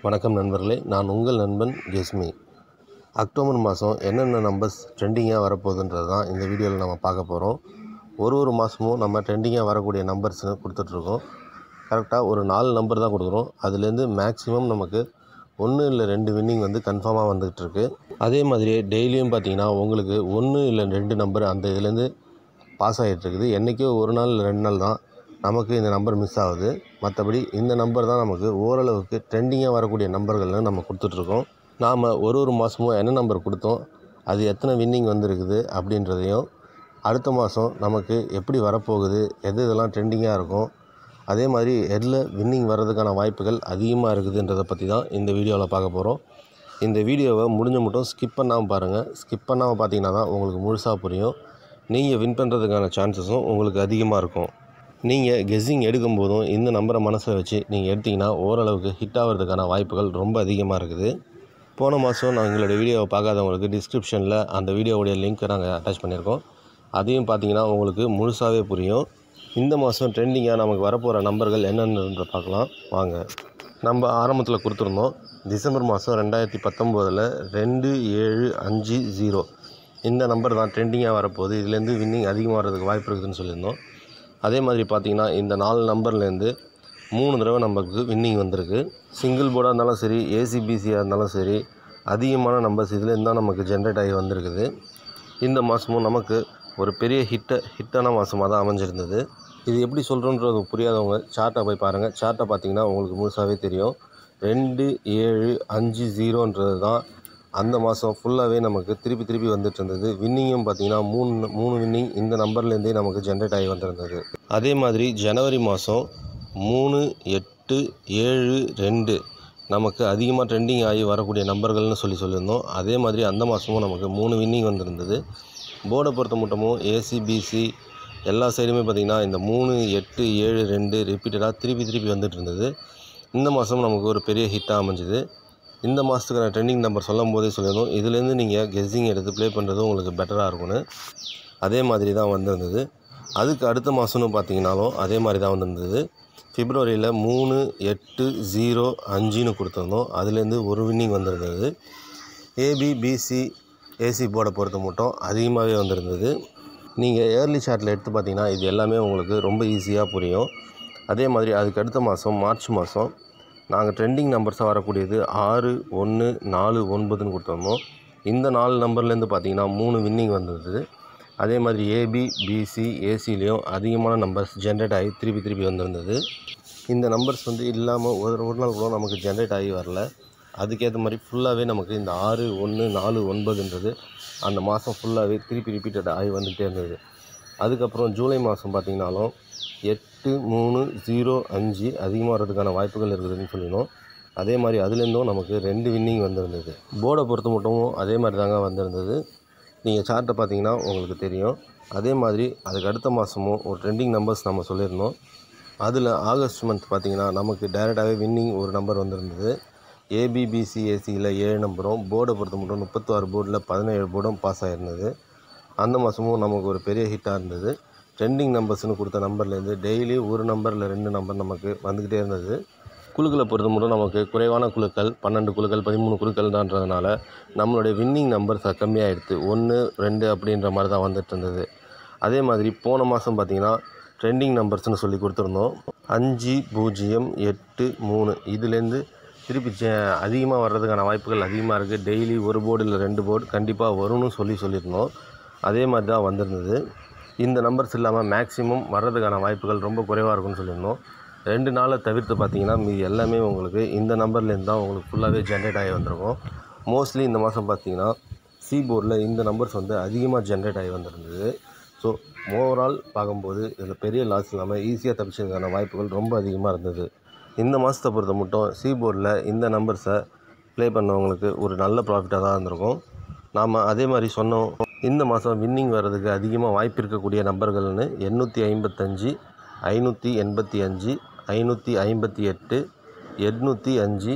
வணக்கம் நண்பர்களே நான் உங்கள் நண்பன் கெஸ்மி அக்டோபர் மாதம் என்னென்ன நம்பர்ஸ் ட்ரெண்டிங்காக வரப்போகுதுன்றது தான் இந்த வீடியோவில் நம்ம பார்க்க போகிறோம் ஒரு ஒரு மாதமும் நம்ம ட்ரெண்டிங்காக வரக்கூடிய நம்பர்ஸ் கொடுத்துட்ருக்கோம் கரெக்டாக ஒரு நாலு நம்பர் தான் கொடுக்குறோம் அதுலேருந்து மேக்ஸிமம் நமக்கு ஒன்று இல்லை ரெண்டு வின்னிங் வந்து கன்ஃபார்மாக வந்துகிட்ருக்கு அதே மாதிரியே டெய்லியும் பார்த்தீங்கன்னா உங்களுக்கு ஒன்று இல்லை ரெண்டு நம்பர் அந்த இதுலேருந்து பாஸ் ஆகிட்டுருக்குது என்றைக்கோ ஒரு நாள் இல்லை ரெண்டு நாள் தான் நமக்கு இந்த நம்பர் மிஸ் ஆகுது மற்றபடி இந்த நம்பர் தான் நமக்கு ஓரளவுக்கு ட்ரெண்டிங்காக வரக்கூடிய நம்பர்கள்னு நம்ம கொடுத்துட்ருக்கோம் நாம் ஒரு ஒரு மாதமும் என்ன நம்பர் கொடுத்தோம் அது எத்தனை வின்னிங் வந்திருக்குது அப்படின்றதையும் அடுத்த மாதம் நமக்கு எப்படி வரப்போகுது எது இதெல்லாம் ட்ரெண்டிங்காக இருக்கும் அதே மாதிரி எதில் வின்னிங் வர்றதுக்கான வாய்ப்புகள் அதிகமாக இருக்குதுன்றதை பற்றி தான் இந்த வீடியோவில் பார்க்க போகிறோம் இந்த வீடியோவை முடிஞ்ச மட்டும் ஸ்கிப் பண்ணாமல் பாருங்கள் ஸ்கிப் பண்ணாமல் பார்த்தீங்கன்னா தான் உங்களுக்கு முழுசாக புரியும் நீங்கள் வின் பண்ணுறதுக்கான சான்சஸும் உங்களுக்கு அதிகமாக இருக்கும் நீங்கள் கெஸ்ஸிங் எடுக்கும்போதும் இந்த நம்பரை மனசில் வச்சு நீங்கள் எடுத்திங்கன்னா ஓரளவுக்கு ஹிட் ஆகிறதுக்கான வாய்ப்புகள் ரொம்ப அதிகமாக இருக்குது போன மாதம் நான் எங்களுடைய வீடியோவை பார்க்காதவங்களுக்கு டிஸ்கிரிப்ஷனில் அந்த வீடியோவுடைய லிங்க்கை நாங்கள் அட்டாச் பண்ணியிருக்கோம் அதையும் பார்த்தீங்கன்னா உங்களுக்கு முழுசாகவே புரியும் இந்த மாதம் ட்ரெண்டிங்காக நமக்கு வரப்போகிற நம்பர்கள் என்னென்னு பார்க்கலாம் வாங்க நம்ம ஆரம்பத்தில் கொடுத்துருந்தோம் டிசம்பர் மாதம் ரெண்டாயிரத்தி பத்தொம்போதில் ரெண்டு ஏழு அஞ்சு ஜீரோ இந்த நம்பர் தான் ட்ரெண்டிங்காக வரப்போகுது இதுலேருந்து வின்னிங் அதிகமாக வரதுக்கு வாய்ப்பு இருக்குதுன்னு சொல்லியிருந்தோம் அதே மாதிரி பார்த்திங்கன்னா இந்த நாலு நம்பர்லேருந்து மூணு தடவை நமக்கு வின்னிங் வந்திருக்கு சிங்கிள் போர்டாக இருந்தாலும் சரி ஏசிபிசியாக இருந்தாலும் சரி அதிகமான நம்பர்ஸ் இதுலேருந்து தான் நமக்கு ஜென்ரேட் ஆகி வந்திருக்குது இந்த மாதமும் நமக்கு ஒரு பெரிய ஹிட்டை ஹிட்டான மாதமாக தான் அமைஞ்சிருந்தது இது எப்படி சொல்கிறோன்றது புரியாதவங்க சார்ட்டை போய் பாருங்கள் சார்ட்டை பார்த்தீங்கன்னா உங்களுக்கு முழுசாகவே தெரியும் ரெண்டு ஏழு அஞ்சு ஜீரோன்றது தான் அந்த மாதம் ஃபுல்லாகவே நமக்கு திருப்பி திருப்பி வந்துட்டு இருந்தது வின்னிங்கும் பார்த்தீங்கன்னா மூணு மூணு வின்னிங் இந்த நம்பர்லேருந்தே நமக்கு ஜென்ரேட் ஆகி வந்திருந்தது அதே மாதிரி ஜனவரி மாதம் மூணு எட்டு ஏழு ரெண்டு நமக்கு அதிகமாக ட்ரெண்டிங் ஆகி வரக்கூடிய நம்பர்கள்னு சொல்லி சொல்லியிருந்தோம் அதே மாதிரி அந்த மாதமும் நமக்கு மூணு வின்னிங் வந்திருந்தது போர்டை பொறுத்த மட்டுமும் ஏசிபிசி எல்லா சைடுமே பார்த்திங்கன்னா இந்த மூணு எட்டு ஏழு ரெண்டு ரிப்பீட்டடாக திருப்பி திருப்பி வந்துட்டு இருந்தது இந்த மாதம் நமக்கு ஒரு பெரிய ஹிட்டாக அமைஞ்சுது இந்த மாதத்துக்கான ட்ரெண்டிங் நம்பர் சொல்லும் போதே சொல்லியிருந்தோம் இதுலேருந்து நீங்கள் கெஸ்ஸிங் எடுத்து ப்ளே பண்ணுறது உங்களுக்கு பெட்டராக இருக்கும்னு அதே மாதிரி தான் வந்திருந்தது அதுக்கு அடுத்த மாதம்னு பார்த்தீங்கன்னாலும் அதே மாதிரி தான் வந்திருந்தது பிப்ரவரியில் மூணு எட்டு ஜீரோ அஞ்சுன்னு கொடுத்துருந்தோம் அதுலேருந்து ஒரு வின்னிங் வந்திருந்தது ஏபிபிசி ஏசி போர்டை பொறுத்த மட்டும் அதிகமாகவே வந்திருந்தது நீங்கள் ஏர்லி சார்ட்டில் எடுத்து பார்த்தீங்கன்னா இது எல்லாமே உங்களுக்கு ரொம்ப ஈஸியாக புரியும் அதே மாதிரி அதுக்கு அடுத்த மாதம் மார்ச் மாதம் நாங்கள் ட்ரெண்டிங் நம்பர்ஸாக வரக்கூடியது ஆறு ஒன்று நாலு ஒன்பதுன்னு கொடுத்துருந்தோம் இந்த நாலு நம்பர்லேருந்து பார்த்தீங்கன்னா மூணு வின்னிங் வந்தது அதே மாதிரி ஏபி பிசி ஏசிலேயும் அதிகமான நம்பர்ஸ் ஜென்ரேட் ஆகி திருப்பி திருப்பி வந்திருந்தது இந்த நம்பர்ஸ் வந்து இல்லாமல் ஒரு ஒரு நாள் கூட நமக்கு ஜென்ரேட் ஆகி வரல அதுக்கேற்ற மாதிரி ஃபுல்லாகவே நமக்கு இந்த ஆறு ஒன்று நாலு ஒன்பதுன்றது அந்த மாதம் ஃபுல்லாகவே திருப்பி ரிப்பீட்டட் ஆகி வந்துகிட்டே இருந்தது அதுக்கப்புறம் ஜூலை மாதம் பார்த்திங்கனாலும் எட்டு மூணு ஜீரோ அஞ்சு அதிகமாக வரதுக்கான வாய்ப்புகள் இருக்குதுன்னு சொல்லினோம் அதே மாதிரி அதுலேருந்தும் நமக்கு ரெண்டு வின்னிங் வந்திருந்தது போர்டை பொறுத்த மட்டும் அதே மாதிரி தாங்க வந்திருந்தது நீங்கள் சார்ட்டை பார்த்தீங்கன்னா உங்களுக்கு தெரியும் அதே மாதிரி அதுக்கு அடுத்த மாதமும் ஒரு ட்ரெண்டிங் நம்பர்ஸ் நம்ம சொல்லியிருந்தோம் அதில் ஆகஸ்ட் மந்த் பார்த்திங்கன்னா நமக்கு டைரெக்டாகவே வின்னிங் ஒரு நம்பர் வந்திருந்தது ஏபிபிசி ஏசியில் ஏழு நம்பரும் போர்டை பொறுத்த மட்டும் முப்பத்தாறு போர்டில் பதினேழு போர்டும் பாஸ் ஆகிருந்தது அந்த மாதமும் நமக்கு ஒரு பெரிய ஹிட்டாக இருந்தது ட்ரெண்டிங் நம்பர்ஸ்னு கொடுத்த நம்பர்லேருந்து டெய்லி ஒரு நம்பரில் ரெண்டு நம்பர் நமக்கு வந்துக்கிட்டே இருந்தது குழுக்களை பொறுத்த மட்டும் நமக்கு குறைவான குழுக்கள் பன்னெண்டு குழுக்கள் பதிமூணு குழுக்கள் தான்றதுனால நம்மளுடைய வின்னிங் நம்பர்ஸ் கம்மியாகிடுது ஒன்று ரெண்டு அப்படின்ற மாதிரி தான் வந்துட்டு இருந்தது அதே மாதிரி போன மாதம் பார்த்திங்கன்னா ட்ரெண்டிங் நம்பர்ஸ்னு சொல்லி கொடுத்துருந்தோம் அஞ்சு பூஜ்ஜியம் எட்டு மூணு இதுலேருந்து திருப்பி ஜ அதிகமாக வர்றதுக்கான வாய்ப்புகள் அதிகமாக இருக்குது டெய்லி ஒரு போர்டு இல்லை ரெண்டு போர்டு கண்டிப்பாக வரும்னு சொல்லி சொல்லியிருந்தோம் அதே மாதிரி தான் வந்திருந்தது இந்த நம்பர்ஸ் இல்லாமல் மேக்ஸிமம் வர்றதுக்கான வாய்ப்புகள் ரொம்ப குறைவாக இருக்கும்னு சொல்லியிருந்தோம் ரெண்டு நாளை தவிர்த்து பார்த்தீங்கன்னா மீதி எல்லாமே உங்களுக்கு இந்த நம்பர்லேருந்து தான் உங்களுக்கு ஃபுல்லாகவே ஜென்ரேட் ஆகி வந்திருக்கும் மோஸ்ட்லி இந்த மாதம் பார்த்தீங்கன்னா சி போர்டில் இந்த நம்பர்ஸ் வந்து அதிகமாக ஜென்ரேட் ஆகி வந்திருந்தது ஸோ ஓவரால் பார்க்கும்போது இதில் பெரிய லாஸ் இல்லாமல் ஈஸியாக தப்பிச்சதுக்கான வாய்ப்புகள் ரொம்ப அதிகமாக இருந்தது இந்த மாதத்தை பொறுத்த மட்டும் சி போர்டில் இந்த நம்பர்ஸை ப்ளே பண்ணவங்களுக்கு ஒரு நல்ல ப்ராஃபிட்டாக தான் இருந்திருக்கும் நாம் அதே மாதிரி சொன்னோம் இந்த மாதம் வின்னிங் வர்றதுக்கு அதிகமாக வாய்ப்பு இருக்கக்கூடிய நம்பர்கள்னு எண்ணூற்றி ஐம்பத்தஞ்சு ஐநூற்றி எண்பத்தி அஞ்சு ஐநூற்றி ஐம்பத்தி எட்டு எட்நூற்றி அஞ்சு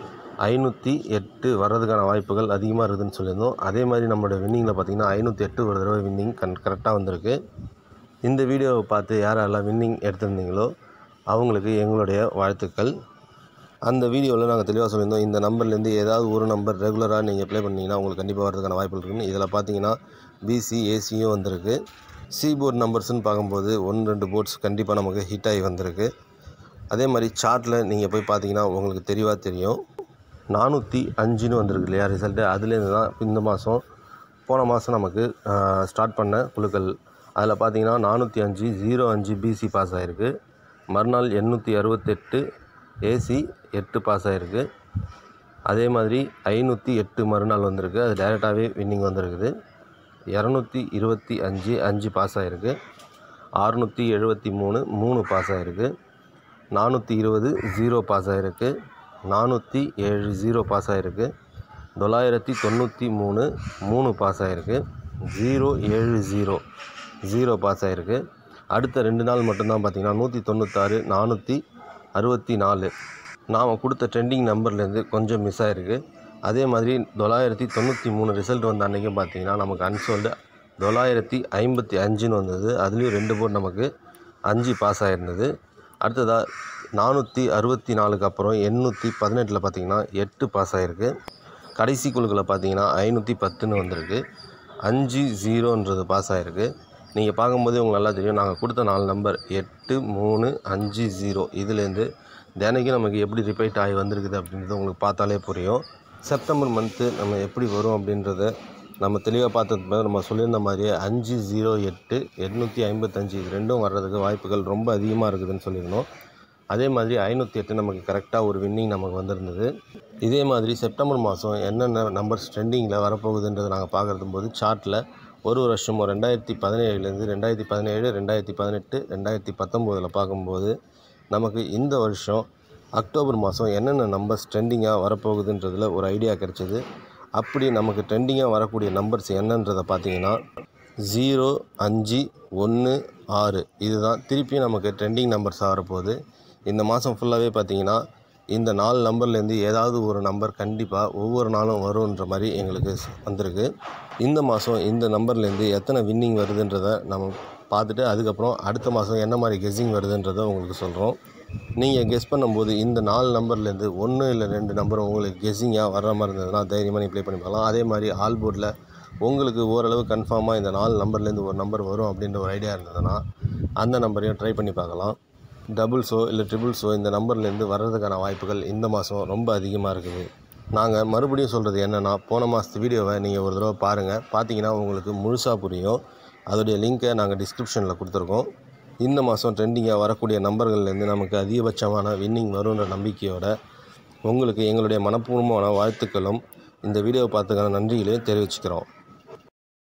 ஐநூற்றி எட்டு வர்றதுக்கான வாய்ப்புகள் அதிகமாக இருக்குதுன்னு சொல்லியிருந்தோம் அதே மாதிரி நம்மளோட வின்னிங்கில் பார்த்திங்கன்னா ஐநூற்றி எட்டு ஒரு தடவை வின்னிங் கன் கரெக்டாக வந்திருக்கு இந்த வீடியோவை பார்த்து யாரெல்லாம் வின்னிங் எடுத்திருந்தீங்களோ அவங்களுக்கு எங்களுடைய வாழ்த்துக்கள் அந்த வீடியோவில் நாங்கள் தெளிவாக சொல்லியிருந்தோம் இந்த நம்பர்லேருந்து ஏதாவது ஒரு நம்பர் ரெகுலராக நீங்கள் ப்ளே பண்ணிங்கன்னா உங்களுக்கு கண்டிப்பாக வரதுக்கான வாய்ப்புகள் இருக்குன்னு இதில் பார்த்தீங்கன்னா பிசி ஏசியும் வந்திருக்கு சி போர்ட் நம்பர்ஸ்னு பார்க்கும்போது ஒன்று ரெண்டு போர்ட்ஸ் கண்டிப்பாக நமக்கு ஹிட் ஆகி வந்திருக்கு அதே மாதிரி சார்ட்டில் நீங்கள் போய் பார்த்தீங்கன்னா உங்களுக்கு தெளிவாக தெரியும் நானூற்றி அஞ்சுன்னு வந்திருக்கு இல்லையா ரிசல்ட்டு அதுலேருந்து தான் இந்த மாதம் போன மாதம் நமக்கு ஸ்டார்ட் பண்ண குழுக்கள் அதில் பார்த்தீங்கன்னா நானூற்றி அஞ்சு ஜீரோ அஞ்சு பிசி பாஸ் ஆகிருக்கு மறுநாள் எண்ணூற்றி அறுபத்தெட்டு ஏசி எட்டு பாஸ் ஆகிருக்கு அதே மாதிரி ஐநூற்றி எட்டு மறுநாள் வந்திருக்கு அது டைரெக்டாகவே வின்னிங் வந்திருக்குது இரநூத்தி இருபத்தி அஞ்சு அஞ்சு பாஸ் ஆகிருக்கு அறுநூற்றி எழுபத்தி மூணு மூணு பாஸ் ஆகிருக்கு நானூற்றி இருபது ஜீரோ பாஸ் ஆகிருக்கு நானூற்றி ஏழு ஜீரோ பாஸ் ஆகிருக்கு தொள்ளாயிரத்தி தொண்ணூற்றி மூணு மூணு பாஸ் ஆகிருக்கு ஜீரோ ஏழு ஜீரோ ஜீரோ பாஸ் ஆகிருக்கு அடுத்த ரெண்டு நாள் மட்டும்தான் பார்த்தீங்கன்னா நூற்றி தொண்ணூத்தாறு நானூற்றி அறுபத்தி நாலு நாம் கொடுத்த ட்ரெண்டிங் நம்பர்லேருந்து கொஞ்சம் மிஸ் ஆகிருக்கு அதே மாதிரி தொள்ளாயிரத்தி தொண்ணூற்றி மூணு ரிசல்ட் வந்த அன்றைக்கும் பார்த்தீங்கன்னா நமக்கு அன்சோல்டு தொள்ளாயிரத்தி ஐம்பத்தி அஞ்சுன்னு வந்தது அதுலேயும் ரெண்டு போர்டு நமக்கு அஞ்சு பாஸ் ஆகிருந்தது அடுத்ததாக நானூற்றி அறுபத்தி நாலுக்கு அப்புறம் எண்ணூற்றி பதினெட்டில் பார்த்தீங்கன்னா எட்டு பாஸ் ஆகிருக்கு கடைசி குழுக்களை பார்த்தீங்கன்னா ஐநூற்றி பத்துன்னு வந்திருக்கு அஞ்சு ஜீரோன்றது பாஸ் ஆகிருக்கு நீங்கள் பார்க்கும்போது உங்களுக்கு நல்லா தெரியும் நாங்கள் கொடுத்த நாலு நம்பர் எட்டு மூணு அஞ்சு ஜீரோ இதுலேருந்து தினைக்கும் நமக்கு எப்படி ரிப்பீட் ஆகி வந்திருக்குது அப்படின்றது உங்களுக்கு பார்த்தாலே புரியும் செப்டம்பர் மந்த்து நம்ம எப்படி வரும் அப்படின்றத நம்ம தெளிவாக பார்த்தது நம்ம சொல்லியிருந்த மாதிரியே அஞ்சு ஜீரோ எட்டு எட்நூற்றி ஐம்பத்தஞ்சு இது ரெண்டும் வர்றதுக்கு வாய்ப்புகள் ரொம்ப அதிகமாக இருக்குதுன்னு சொல்லியிருந்தோம் அதே மாதிரி ஐநூற்றி எட்டு நமக்கு கரெக்டாக ஒரு வின்னிங் நமக்கு வந்திருந்தது இதே மாதிரி செப்டம்பர் மாதம் என்னென்ன நம்பர்ஸ் ட்ரெண்டிங்கில் வரப்போகுதுன்றதை நாங்கள் பார்க்குறது போது சார்ட்டில் ஒரு ஒரு வருஷமும் ரெண்டாயிரத்தி பதினேழுலேருந்து ரெண்டாயிரத்தி பதினேழு ரெண்டாயிரத்தி பதினெட்டு ரெண்டாயிரத்தி பத்தொம்போதில் பார்க்கும்போது நமக்கு இந்த வருஷம் அக்டோபர் மாதம் என்னென்ன நம்பர்ஸ் ட்ரெண்டிங்காக வரப்போகுதுன்றதில் ஒரு ஐடியா கிடைச்சிது அப்படி நமக்கு ட்ரெண்டிங்காக வரக்கூடிய நம்பர்ஸ் என்னன்றதை பார்த்தீங்கன்னா ஜீரோ அஞ்சு ஒன்று ஆறு இதுதான் திருப்பியும் நமக்கு ட்ரெண்டிங் நம்பர்ஸாக வரப்போகுது இந்த மாதம் ஃபுல்லாகவே பார்த்தீங்கன்னா இந்த நாலு நம்பர்லேருந்து ஏதாவது ஒரு நம்பர் கண்டிப்பாக ஒவ்வொரு நாளும் வரும்ன்ற மாதிரி எங்களுக்கு ஸ்- வந்திருக்கு இந்த மாதம் இந்த நம்பர்லேருந்து எத்தனை வின்னிங் வருதுன்றதை நம்ம பார்த்துட்டு அதுக்கப்புறம் அடுத்த மாதம் என்ன மாதிரி கெஸ்ஸிங் வருதுன்றதை உங்களுக்கு சொல்கிறோம் நீங்கள் கெஸ் பண்ணும்போது இந்த நாலு நம்பர்லேருந்து ஒன்று இல்லை ரெண்டு நம்பர் உங்களுக்கு கெஸ்ஸிங்காக வர்ற மாதிரி இருந்ததுன்னா தைரியமாக நீ ப்ளே பண்ணி பார்க்கலாம் அதே மாதிரி ஆல் போர்டில் உங்களுக்கு ஓரளவு கன்ஃபார்மாக இந்த நாலு நம்பர்லேருந்து ஒரு நம்பர் வரும் அப்படின்ற ஒரு ஐடியா இருந்ததுன்னா அந்த நம்பரையும் ட்ரை பண்ணி பார்க்கலாம் டபுள்ஸோ இல்லை ட்ரிபிள்ஸோ இந்த நம்பர்லேருந்து வர்றதுக்கான வாய்ப்புகள் இந்த மாதம் ரொம்ப அதிகமாக இருக்குது நாங்கள் மறுபடியும் சொல்கிறது என்னென்னா போன மாதத்து வீடியோவை நீங்கள் ஒரு தடவை பாருங்கள் பார்த்தீங்கன்னா உங்களுக்கு முழுசாக புரியும் அதோடைய லிங்க்கை நாங்கள் டிஸ்கிரிப்ஷனில் கொடுத்துருக்கோம் இந்த மாதம் ட்ரெண்டிங்காக வரக்கூடிய நம்பர்கள்லேருந்து நமக்கு அதிகபட்சமான வின்னிங் வரும்ன்ற நம்பிக்கையோட உங்களுக்கு எங்களுடைய மனப்பூர்வமான வாழ்த்துக்களும் இந்த வீடியோவை பார்த்துக்கான நன்றிகளையும் தெரிவிச்சுக்கிறோம்